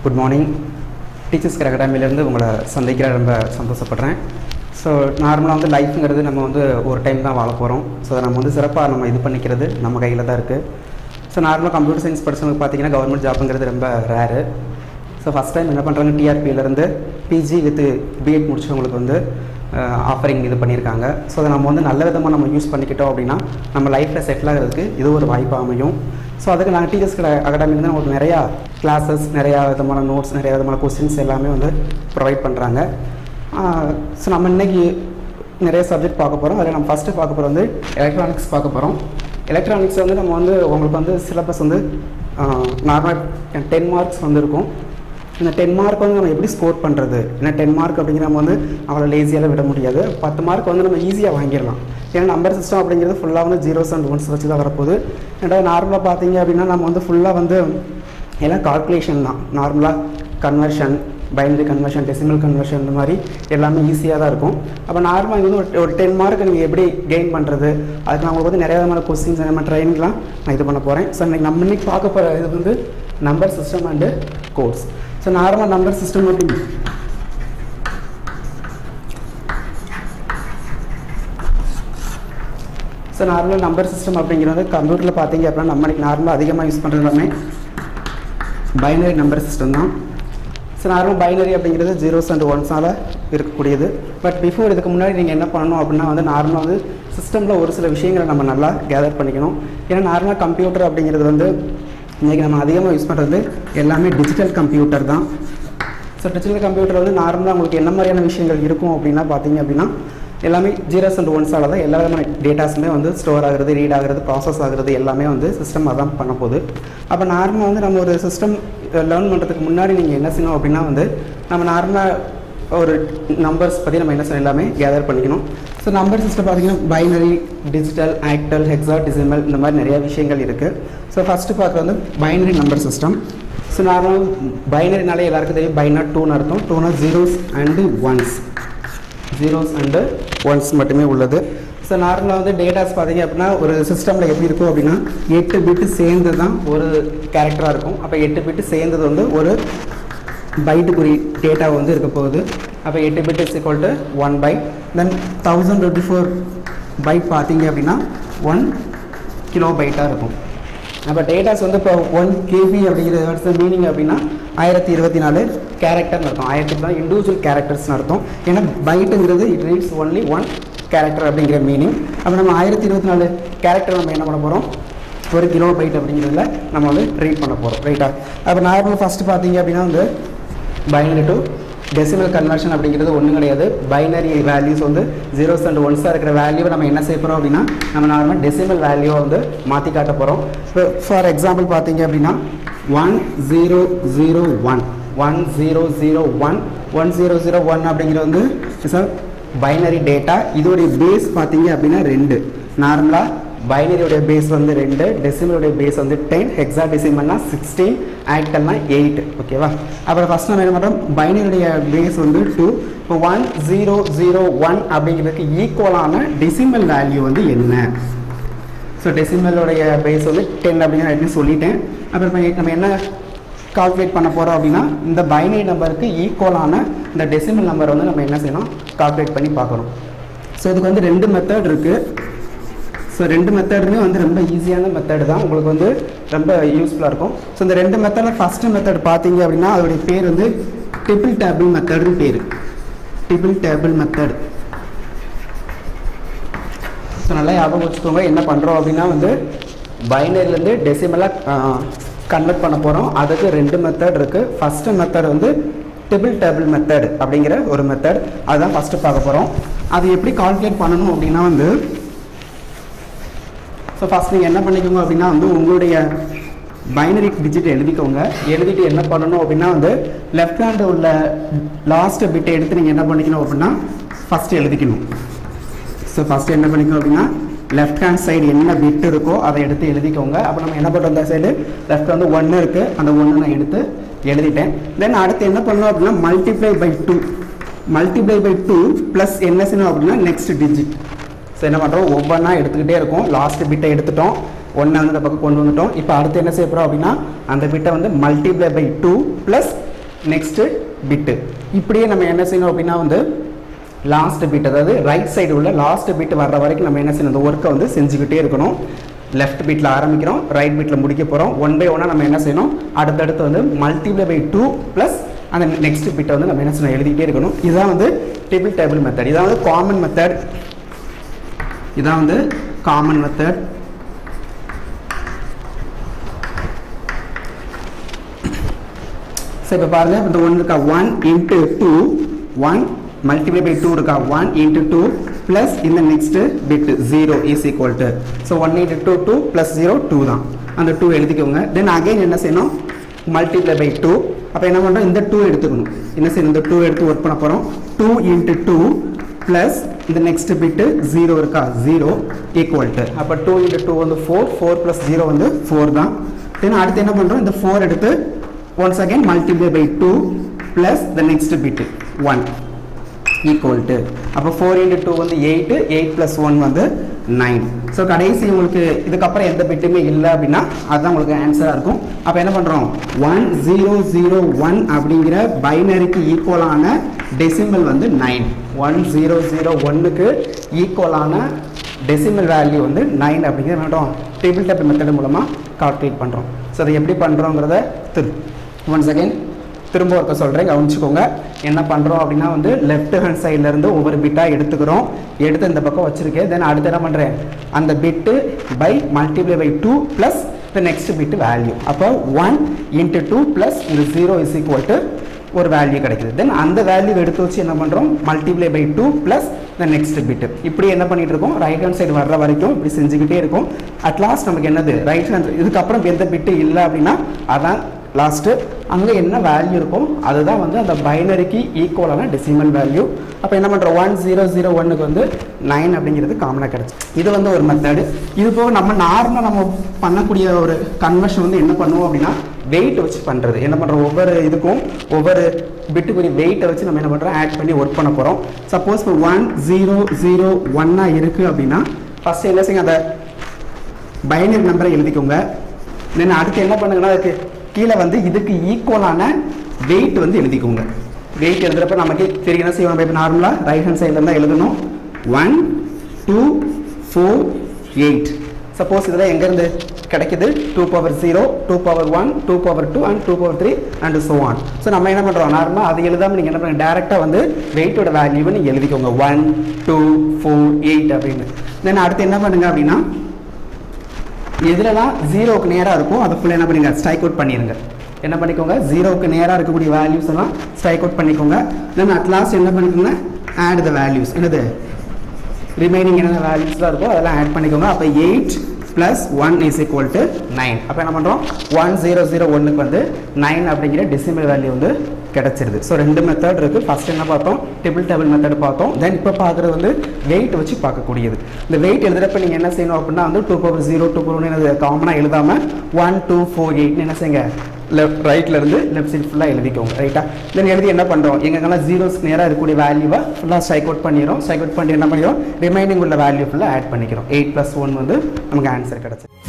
good morning teachers care அகாடமிலேருந்து உங்களை சந்திக்கிற ரொம்ப சந்தோஷப்படுறேன் ஸோ நார்மலாக வந்து லைஃப்ங்கிறது நம்ம வந்து ஒரு டைம் தான் வாழ போகிறோம் ஸோ அதை நம்ம வந்து சிறப்பாக நம்ம இது பண்ணிக்கிறது நம்ம கையில் தான் இருக்குது ஸோ நார்மலாக கம்ப்யூட்டர் சயின்ஸ் படிச்சவங்களுக்கு பார்த்தீங்கன்னா கவர்மெண்ட் ஜாப்புங்கிறது ரொம்ப ரேரு ஸோ ஃபஸ்ட் டைம் என்ன பண்ணுறாங்க டிஆர்பியிலேருந்து பிஜி வித் பிஎட் முடிச்சவங்களுக்கு வந்து ஆஃபரிங் இது பண்ணியிருக்காங்க ஸோ அதை நம்ம வந்து நல்ல விதமாக நம்ம யூஸ் பண்ணிக்கிட்டோம் அப்படின்னா நம்ம லைஃப்பில் செட்டில் ஆகிறதுக்கு இது ஒரு வாய்ப்பு அமையும் ஸோ அதுக்கு நாங்கள் டீச்சர்ஸ் அகாடமிலேருந்து நமக்கு நிறையா கிளாஸஸ் நிறையா விதமான நோட்ஸ் நிறையா விதமான கொஸ்டின்ஸ் எல்லாமே வந்து ப்ரொவைட் பண்ணுறாங்க ஸோ நம்ம இன்னைக்கு நிறைய சப்ஜெக்ட் பார்க்க போகிறோம் அதில் நம்ம ஃபஸ்ட்டு பார்க்க போகிறது வந்து எலக்ட்ரானிக்ஸ் பார்க்க போகிறோம் எலக்ட்ரானிக்ஸ் வந்து நம்ம வந்து உங்களுக்கு வந்து சிலபஸ் வந்து நார்மல் டென் மார்க்ஸ் வந்து இருக்கும் இந்த டென் மார்க் வந்து நம்ம எப்படி ஸ்கோர் பண்ணுறது ஏன்னா டென் மார்க் அப்படிங்கிற நம்ம வந்து அவ்வளோ லேசியாக விட முடியாது பத்து மார்க் வந்து நம்ம ஈஸியாக வாங்கிடலாம் ஏன்னா நம்பர் சிஸ்டம் அப்படிங்கிறது ஃபுல்லாக வந்து ஜீரோஸ் அண்ட் ஒன்ஸ் வச்சு தான் வரப்போகுது ரெண்டாவது நார்மலாக பார்த்தீங்க அப்படின்னா நம்ம வந்து ஃபுல்லாக வந்து எல்லாம் கால்குலேஷன் தான் நார்மலாக conversion binary conversion decimal conversion இந்த மாதிரி எல்லாமே ஈஸியாக தான் இருக்கும் அப்போ நார்மலாக இது வந்து ஒரு ஒரு டென் மார்க் நீங்கள் எப்படி கெயின் பண்ணுறது அதுக்கு நான் உங்களுக்கு வந்து நிறைய விதமான கொஸ்டின்ஸ் நம்ம ட்ரைனிங்லாம் நான் இது பண்ண போகிறேன் ஸோ இன்னைக்கு நம்ம இன்னைக்கு பார்க்க போகிற இது வந்து number system and course so normal number system அப்படின்னு ஸோ நார்மல் நம்பர் சிஸ்டம் அப்படிங்கிறது கம்ப்யூட்டரில் பார்த்தீங்க அப்படின்னா நம்ம இன்னைக்கு நார்மலாக அதிகமாக யூஸ் பண்ணுறது எல்லாமே பைனரி நம்பர் சிஸ்டம் தான் ஸோ நார்மல் பைனரி அப்படிங்கிறது ஜீரோஸ் அண்ட் ஒன்ஸால் இருக்கக்கூடியது பட் பிஃபோர் இதுக்கு முன்னாடி நீங்கள் என்ன பண்ணணும் அப்படின்னா வந்து நார்மலாக வந்து சிஸ்டமில் ஒரு சில விஷயங்களை நம்ம நல்லா கேதர் பண்ணிக்கணும் ஏன்னா நார்மலாக கம்ப்யூட்டர் அப்படிங்கிறது வந்து இன்றைக்கி நம்ம அதிகமாக யூஸ் பண்ணுறது எல்லாமே டிஜிட்டல் கம்ப்யூட்டர் தான் ஸோ டிஜிட்டல் கம்ப்யூட்டர் வந்து நார்மலாக உங்களுக்கு என்ன மாதிரியான விஷயங்கள் இருக்கும் அப்படின்னா பார்த்தீங்க அப்படின்னா எல்லாமே ஜீரோஸ் அண்ட் ஒன்ஸால் தான் எல்லா விதமான டேட்டாஸுமே வந்து ஸ்டோர் ஆகுறது ரீட் ஆகுறது ப்ராசஸ் ஆகுறது எல்லாமே வந்து சிஸ்டம் அதான் பண்ண போகுது அப்போ நார்மலாக வந்து நம்ம ஒரு சிஸ்டம் லேர்ன் பண்ணுறதுக்கு முன்னாடி நீங்கள் என்ன செய்யணும் அப்படின்னா வந்து நம்ம நார்மலாக ஒரு நம்பர்ஸ் பற்றி நம்ம என்ன செய்யணும் எல்லாமே கேதர் பண்ணிக்கணும் ஸோ நம்பர் சிஸ்டம் பார்த்தீங்கன்னா binary digital octal hexadecimal இந்த மாதிரி நிறைய விஷயங்கள் இருக்குது ஸோ ஃபஸ்ட்டு பார்க்குறது வந்து binary number system so normal பைனரினாலே எல்லாருக்கும் தெரியும் பைனா டூன்னு அர்த்தம் டூனா zeros and ones zeros and ones மட்டுமே உள்ளது ஸோ நார்மலாக வந்து டேட்டாஸ் பார்த்தீங்க அப்படின்னா ஒரு சிஸ்டமில் எப்படி இருக்கும் அப்படின்னா எட்டு பிட்டு சேர்ந்து தான் ஒரு கேரக்டராக இருக்கும் அப்போ எட்டு பிட்டு சேர்ந்தது வந்து ஒரு பைட்டுக்குரிய டேட்டா வந்து இருக்க போகுது அப்போ எட்டு bit is equal to one byte then thousand twenty four byte பார்த்தீங்க அப்படின்னா ஒன் கிலோ பைட்டாக இருக்கும் அப்போ டேட்டாஸ் வந்து இப்போ ஒன் கேபி அப்படிங்கிறது மீனிங் அப்படின்னா ஆயிரத்தி இருபத்தி நாலு கேரக்டர்னு அர்த்தம் ஆயிரத்தி இருபத்தி நாலு இண்டிவிஜுவல் கேரக்டர்ஸ்னு அர்த்தம் ஏன்னா பைட்டுங்கிறது it reads only one character அப்படிங்கிற மீனிங் அப்போ நம்ம ஆயிரத்தி இருபத்தி நாலு கேரக்டர் நம்ம என்ன பண்ண போகிறோம் ஒரு கிலோ பைட் அப்படிங்கிறதுல நம்ம வந்து ரீட் பண்ண போகிறோம் ரைட்டா அப்போ நார்மல் ஃபஸ்ட்டு பார்த்தீங்க அப்படின்னா வந்து பைனரி டு டெசிமல் கன்வர்ஷன் அப்படிங்கிறது ஒன்றும் கிடையாது பைனரி வேல்யூஸ் வந்து ஜீரோஸ் அண்ட் ஒன்ஸாக இருக்கிற வேல்யூவை நம்ம என்ன செய்ய போகிறோம் அப்படின்னா நம்ம நார்மல் டெசிமல் வேல்யூவை வந்து மாற்றி காட்ட போகிறோம் இப்போ ஃபார் எக்ஸாம்பிள் பார்த்தீங்க அப்படின்னா one zero zero one one zero zero one one zero zero one அப்படிங்கிறது வந்து இட்ஸ் அ பைனரி டேட்டா இதோடைய பேஸ் பார்த்தீங்க அப்படின்னா ரெண்டு நார்மலாக பைனரியோடைய பேஸ் வந்து ரெண்டு டெசிமலுடைய பேஸ் வந்து டென் ஹெக்ஸா டெசிமல்னா சிக்ஸ்டீன் ஆக்டல்னா எயிட் ஓகேவா அப்புறம் ஃபஸ்ட் நம்ம என்ன பண்ணுறோம் பைனரியுடைய பேஸ் வந்து டூ இப்போ ஒன் ஜீரோ ஜீரோ ஒன் அப்படிங்கிறதுக்கு ஈக்குவலான டெசிமல் வேல்யூ வந்து என்ன ஸோ டெசிமலோடைய பேஸ் வந்து டென் அப்படிங்கிற எப்படி சொல்லிட்டேன் அப்புறம் நம்ம என்ன கால்குலேட் பண்ண போகிறோம் அப்படின்னா இந்த பைனரி நம்பருக்கு ஈக்குவலான இந்த டெசிமல் நம்பர் வந்து நம்ம என்ன செய்யணும் கால்குலேட் பண்ணி பார்க்கணும் ஸோ இதுக்கு வந்து ரெண்டு மெத்தட் இருக்குது ஸோ ரெண்டு மெத்தடுமே வந்து ரொம்ப ஈஸியான மெத்தடு தான் உங்களுக்கு வந்து ரொம்ப யூஸ்ஃபுல்லாக இருக்கும் ஸோ இந்த ரெண்டு மெத்தடில் ஃபஸ்ட்டு மெத்தட் பார்த்தீங்க அப்படின்னா அதோடைய பேர் வந்து டிபிள் டேபிள் மெத்தடுன்னு பேர் டிபிள் டேபிள் மெத்தட் ஸோ நல்லா ஞாபகம் வச்சுக்கோங்க என்ன பண்ணுறோம் அப்படின்னா வந்து பைனரிலேருந்து டெசிமலாக கன்வெர்ட் பண்ண போகிறோம் அதுக்கு ரெண்டு மெத்தட் இருக்குது ஃபஸ்ட்டு மெத்தட் வந்து டிபிள் டேபிள் மெத்தட் அப்படிங்கிற ஒரு மெத்தட் அதுதான் ஃபஸ்ட்டு பார்க்க போகிறோம் அது எப்படி கால்குலேட் பண்ணணும் அப்படின்னா வந்து ஸோ ஃபஸ்ட் நீங்கள் என்ன பண்ணிக்கோங்க அப்படின்னா வந்து உங்களுடைய பைனரி டிஜிட் எழுதிக்கோங்க எழுதிட்டு என்ன பண்ணணும் அப்படின்னா வந்து லெஃப்ட் ஹேண்டு உள்ள லாஸ்ட் பிட்டை எடுத்து நீங்கள் என்ன பண்ணிக்கணும் அப்படின்னா ஃபஸ்ட்டு எழுதிக்கணும் ஸோ ஃபஸ்ட்டு என்ன பண்ணிக்கணும் அப்படின்னா லெஃப்ட் ஹேண்ட் சைடு என்ன பிட் இருக்கோ அதை எடுத்து எழுதிக்கோங்க அப்போ நம்ம என்ன பண்ணுறோம் அந்த சைடு லெஃப்ட் வந்து ஒன்று இருக்குது அந்த ஒன்று நான் எடுத்து எழுதிட்டேன் தென் அடுத்து என்ன பண்ணணும் அப்படின்னா multiply by two multiply by two plus என்ன செய்யணும் அப்படின்னா நெக்ஸ்ட் டிஜிட் ஸோ என்ன பண்ணுறோம் ஒவ்வொன்றா எடுத்துக்கிட்டே இருக்கும் லாஸ்ட் பிட்டை எடுத்துட்டோம் ஒன்றை வந்து இந்த பக்கம் கொண்டு வந்துட்டோம் இப்போ அடுத்து என்ன செய்ய போகிறோம் அப்படின்னா அந்த பிட்டை வந்து multiply by two plus next bit இப்படியே நம்ம என்ன செய்யணும் அப்படின்னா வந்து லாஸ்ட் பிட் அதாவது ரைட் சைடு உள்ள லாஸ்ட் பிட் வர்ற வரைக்கும் நம்ம என்ன செய்யணும் இந்த ஒர்க்கை வந்து செஞ்சுக்கிட்டே இருக்கணும் லெஃப்ட் பீட்டில் ஆரம்பிக்கிறோம் ரைட் பீட்டில் முடிக்க போகிறோம் ஒன் பை ஒன்னாக நம்ம என்ன செய்யணும் அடுத்தடுத்து வந்து மல்டிப்ளை பை டூ ப்ளஸ் அந்த நெக்ஸ்ட் பிட்டை வந்து நம்ம என்ன செய்யணும் எழுதிக்கிட்டே இருக்கணும் இதுதான் வந்து டேபிள் டேபிள் மெத்தட் இதான் வந்து காமன் மெத்தட் இதான் வந்து காமன் மெத்தட் ஸோ இப்போ பாருங்க இந்த ஒன் இருக்கா one into two one multiply by two இருக்கா ஒன் இன்ட்டு டூ ப்ளஸ் இந்த next bit zero is equal to so one into two two plus zero two தான் அந்த டூ எழுதிக்கோங்க தென் அகைன் என்ன செய்யணும் மல்டிப்ளை பை டூ அப்போ என்ன பண்ணுறோம் இந்த டூ எடுத்துக்கணும் என்ன செய்யணும் இந்த டூ எடுத்து ஒர்க் பண்ண போகிறோம் டூ இன்ட்டு டூ ப்ளஸ் இந்த நெக்ஸ்ட் பிட்டு ஜீரோ இருக்கா ஜீரோ ஈக்குவல் டு அப்போ டூ இன்ட்டு டூ வந்து ஃபோர் ஃபோர் ப்ளஸ் ஜீரோ வந்து ஃபோர் தான் தென் அடுத்து என்ன பண்ணுறோம் இந்த ஃபோர் எடுத்து once again multiply by 2 plus the next bit 1 equal to அப்போ 4 into 2 வந்து 8 8 plus 1 வந்து 9 ஸோ கடைசி உங்களுக்கு இதுக்கப்புறம் எந்த பிட்டுமே இல்லை அப்படின்னா அதுதான் உங்களுக்கு ஆன்சராக இருக்கும் அப்போ என்ன பண்ணுறோம் ஒன் ஜீரோ ஜீரோ ஒன் அப்படிங்கிற பைனரிக்கு ஈக்குவலான டெசிமல் வந்து நைன் ஒன் ஜீரோ ஜீரோ ஒன்னுக்கு ஈக்குவலான டெசிமல் வேல்யூ வந்து நைன் அப்படிங்கிறது என்ன பண்ணுறோம் டேபிள் டாப் மெத்தட் மூலமாக கால்குலேட் பண்ணுறோம் ஸோ அதை எப்படி பண்ணுறோங்கிறத திரு ஒன்ஸ் அகைன் திரும்ப ஒருக்க சொல்கிறேன் கவனிச்சுக்கோங்க என்ன பண்ணுறோம் அப்படின்னா வந்து லெஃப்ட் ஹேண்ட் சைட்லேருந்து ஒவ்வொரு பிட்டாக எடுத்துக்கிறோம் எடுத்து இந்த பக்கம் வச்சுருக்கேன் தென் அடுத்து என்ன பண்ணுறேன் அந்த bit by multiply by two plus the next bit value அப்போ ஒன் இன்ட்டு டூ ப்ளஸ் இந்த ஜீரோ இஸ் ஈக்குவல் டு ஒரு வேல்யூ கிடைக்குது தென் அந்த வேல்யூ எடுத்து வச்சு என்ன பண்ணுறோம் multiply by two plus the next bit இப்படி என்ன பண்ணிட்டு இருக்கோம் ரைட் ஹேண்ட் சைடு வர்ற வரைக்கும் இப்படி செஞ்சுக்கிட்டே இருக்கும் அட் லாஸ்ட் நமக்கு என்னது ரைட் ஹேண்ட் இதுக்கப்புறம் எந்த பிட்டு இல்லை அப்படின்னா அதான் லாஸ்ட்டு அங்கே என்ன வேல்யூ இருக்கும் அதுதான் வந்து அந்த பைனரிக்கு ஈக்குவலான டெசிமல் வேல்யூ அப்போ என்ன பண்ணுறோம் ஒன் ஜீரோ ஜீரோ ஒன்னுக்கு வந்து நைன் அப்படிங்கிறது காமனாக கிடச்சி இது வந்து ஒரு மெத்தடு இது போக நம்ம நார்மலாக நம்ம பண்ணக்கூடிய ஒரு கன்வர்ஷன் வந்து என்ன பண்ணுவோம் அப்படின்னா வெயிட் வச்சு பண்ணுறது என்ன பண்ணுறோம் ஒவ்வொரு இதுக்கும் ஒவ்வொரு பிட்டுக்குரிய வெயிட்டை வச்சு நம்ம என்ன பண்ணுறோம் ஆட் பண்ணி ஒர்க் பண்ண போகிறோம் சப்போஸ் இப்போ ஒன் ஜீரோ ஜீரோ ஒன்னாக இருக்குது அப்படின்னா ஃபஸ்ட்டு என்ன செய்யுங்க அந்த பைனரி நம்பரை எழுதிக்கோங்க தென் அடுத்து என்ன பண்ணுங்கன்னா அதுக்கு கீழே வந்து இதுக்கு ஈக்குவலான வெயிட் வந்து எழுதிக்கோங்க வெயிட் எழுதுறப்ப நமக்கு தெரியும் என்ன செய்வோம் இப்போ நார்மலாக ரைட் ஹேண்ட் சைடில் தான் எழுதணும் one two four eight suppose இதெல்லாம் எங்கேருந்து கிடைக்குது two power zero two power one two power two and two power three and so on so நம்ம என்ன பண்ணுறோம் நார்மலாக அது எழுதாமல் நீங்கள் என்ன பண்ணுங்க டேரெக்டாக வந்து வெயிட்டோட வேல்யூவை நீங்கள் எழுதிக்கோங்க ஒன் டூ ஃபோர் எயிட் அப்படின்னு தென் அடுத்து என்ன பண்ணுங்க அப்படின்னா எதுலலாம் ஜீரோவுக்கு நேராக இருக்கும் அதை ஃபுல்லாக என்ன பண்ணுங்க ஸ்ட்ரைக் அவுட் பண்ணிடுங்க என்ன பண்ணிக்கோங்க ஜீரோவுக்கு நேராக இருக்கக்கூடிய வேல்யூஸ் எல்லாம் ஸ்ட்ரைக் அவுட் பண்ணிக்கோங்க தென் அட் லாஸ்ட் என்ன பண்ணிக்கோங்க ஆட் த வேல்யூஸ் என்னது ரிமைனிங் என்னென்ன வேல்யூஸ்லாம் இருக்கோ அதெல்லாம் ஆட் பண்ணிக்கோங்க அப்போ eight plus one is equal to nine அப்போ என்ன பண்ணுறோம் ஒன் ஜீரோ ஜீரோ ஒன்றுக்கு வந்து நைன் அப்படிங்கிற டெசிமல் வேல்யூ வந்து கிடச்சிருது ஸோ ரெண்டு மெத்தட் இருக்குது ஃபர்ஸ்ட் என்ன பார்த்தோம் டேபிள் டேபிள் மெத்தட் பார்த்தோம் தென் இப்போ பார்க்குறது வந்து வெயிட் வச்சு பார்க்கக்கூடியது இந்த வெயிட் எழுதுறப்ப நீங்கள் என்ன செய்யணும் அப்படின்னா வந்து two power zero two power ஒன்று காமனாக எழுதாமல் ஒன் டூ ஃபோர் எயிட்னு என்ன செய்யுங்க லெஃப்ட் ரைட்ல இருந்து லெஃப்ட் சைடு ஃபுல்லாக எழுதிக்கோங்க ரைட்டா தென் எழுதி என்ன பண்ணுறோம் எங்கெங்கெல்லாம் ஜீரோஸ் நேராக இருக்கக்கூடிய வேல்யூவை ஃபுல்லாக ஸ்ட்ரைக் அவுட் பண்ணிடுறோம் ஸ்ட்ரைக் அவுட் பண்ணி என்ன பண்ணிடுறோம் ரிமைனிங் உள்ள வேல்யூ ஃபுல்லாக ஆட் பண்ணிக்கிறோம் எயிட் ப்ளஸ் ஒன் வந்து நமக்கு ஆன்சர் கிடச்சி